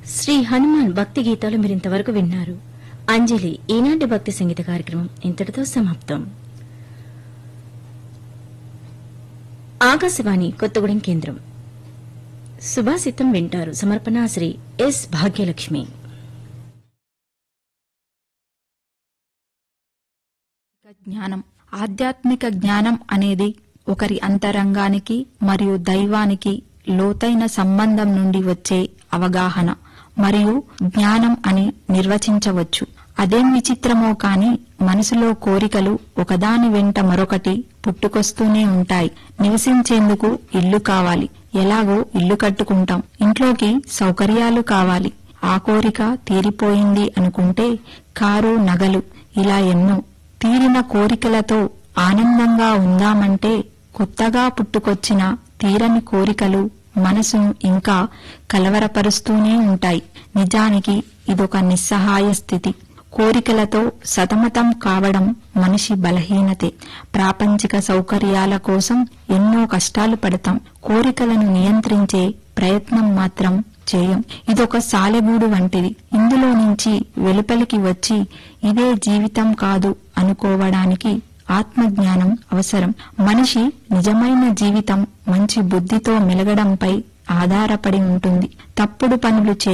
శ్రీ హనుమాన్ భక్తి గీతాలు మీరింతవరకు విన్నారు అంజలి ఈనాటి భక్తి సంగీత కార్యక్రమం ఇంతటితో సమాప్తం ఆకాశవాణి కొత్తగూడెం కేంద్రం సుభాషితం వింటారు సమర్పణ శ్రీ ఎస్ భాగ్యలక్ష్మి జ్ఞానం ఆధ్యాత్మిక జ్ఞానం అనేది ఒకరి అంతరంగానికి మరియు దైవానికి లోతైన సంబంధం నుండి వచ్చే అవగాహన మరియు జ్ఞానం అని నిర్వచించవచ్చు అదేం విచిత్రమో కాని మనసులో కోరికలు ఒకదాని వెంట మరొకటి పుట్టుకొస్తూనే ఉంటాయి నివసించేందుకు ఇల్లు కావాలి ఎలాగో ఇల్లు కట్టుకుంటాం ఇంట్లోకి సౌకర్యాలు కావాలి ఆ కోరిక తీరిపోయింది అనుకుంటే కారు నగలు ఇలా ఎన్నో తీరిన కోరికలతో ఆనందంగా ఉందామంటే కొత్తగా పుట్టుకొచ్చిన తీరని కోరికలు మనసును ఇంకా కలవరపరుస్తూనే ఉంటాయి నిజానికి ఇదొక నిస్సహాయ స్థితి కోరికలతో సతమతం కావడం మనిషి బలహీనతే ప్రాపంచిక సౌకర్యాల కోసం ఎన్నో కష్టాలు పడతాం కోరికలను నియంత్రించే ప్రయత్నం మాత్రం చేయం ఇదొక సాలెగూడు వంటిది ఇందులో నుంచి వెలుపలికి వచ్చి ఇదే జీవితం కాదు అనుకోవడానికి ఆత్మజ్ఞానం అవసరం మనిషి నిజమైన జీవితం మంచి బుద్ధితో మెలగడంపై ఆధారపడి ఉంటుంది తప్పుడు పనులు చే